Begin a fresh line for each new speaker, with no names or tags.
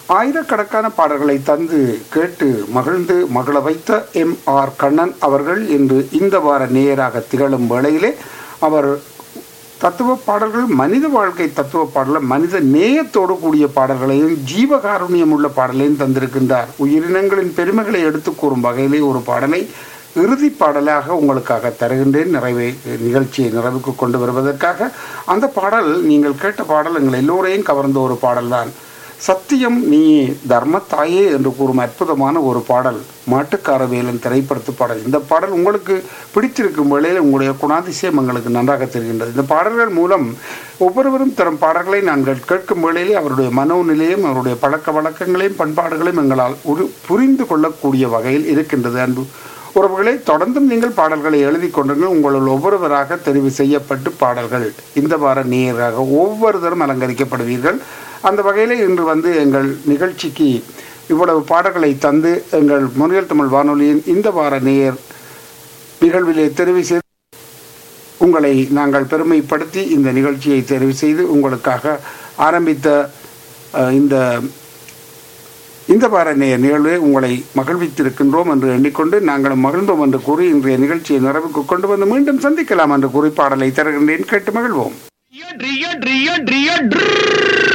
ஆயிரக்கணக்கான பாடல்களை தந்து கேட்டு மகிழ்ந்து மகிழ வைத்த எம் ஆர் கண்ணன் அவர்கள் இன்று இந்த வார நேயராக திகழும் வேளையிலே அவர் தத்துவ பாடல்கள் மனித வாழ்க்கை தத்துவ பாடல் மனித நேயத்தோடு கூடிய பாடல்களையும் ஜீவகாருண்யம் உள்ள பாடலையும் தந்திருக்கின்றார் உயிரினங்களின் பெருமைகளை எடுத்து கூறும் வகையிலே ஒரு பாடலை இறுதி பாடலாக உங்களுக்காக தருகின்றேன் நிறைவே நிகழ்ச்சியை நிறைவுக்கு கொண்டு வருவதற்காக அந்த பாடல் நீங்கள் கேட்ட பாடல் எங்கள் எல்லோரையும் கவர்ந்த ஒரு பாடல்தான் சத்தியம் நீயே தர்மத்தாயே என்று கூறும் அற்புதமான ஒரு பாடல் மாட்டுக்கார வேலன் திரைப்படத்து பாடல் இந்த பாடல் உங்களுக்கு பிடித்திருக்கும் வேளையில் உங்களுடைய குணாதிசயம் எங்களுக்கு நன்றாக தெரிகின்றது இந்த பாடல்கள் மூலம் ஒவ்வொருவரும் தரும் பாடல்களை நாங்கள் கேட்கும் வேளையிலே அவருடைய மனோநிலையும் அவருடைய பழக்க வழக்கங்களையும் பண்பாடுகளையும் எங்களால் ஒரு புரிந்து கொள்ளக்கூடிய வகையில் இருக்கின்றது அன்பு உறவுகளை தொடர்ந்தும் நீங்கள் பாடல்களை எழுதி கொண்டுங்கள் உங்களுள் ஒவ்வொருவராக தெரிவு செய்யப்பட்டு பாடல்கள் இந்த வார நேயராக ஒவ்வொருத்தரும் அலங்கரிக்கப்படுவீர்கள் அந்த வகையில் இன்று வந்து எங்கள் நிகழ்ச்சிக்கு இவ்வளவு பாடல்களை தந்து எங்கள் முறையல் தமிழ் வானொலியின் இந்த வார நேயர் நிகழ்விலே தெரிவு செய்து உங்களை நாங்கள் பெருமைப்படுத்தி இந்த நிகழ்ச்சியை தெரிவு செய்து உங்களுக்காக ஆரம்பித்த அஹ், இந்த இந்த வார நே- நிகழ்வை உங்களை மகிழ்வித்திருக்கின்றோம் என்று எண்ணிக்கொண்டு நாங்களும் மகிழ்ந்தோம் என்று கூறி இன்றைய நிகழ்ச்சியை நிறைவுக்கு கொண்டு வந்து மீண்டும் சந்திக்கலாம் என்று கூறி பாடலை தருகின்றேன் கேட்டு மகிழ்வோம்
ட்ரிய ட்ரிய ட்ரிய ட்ரிய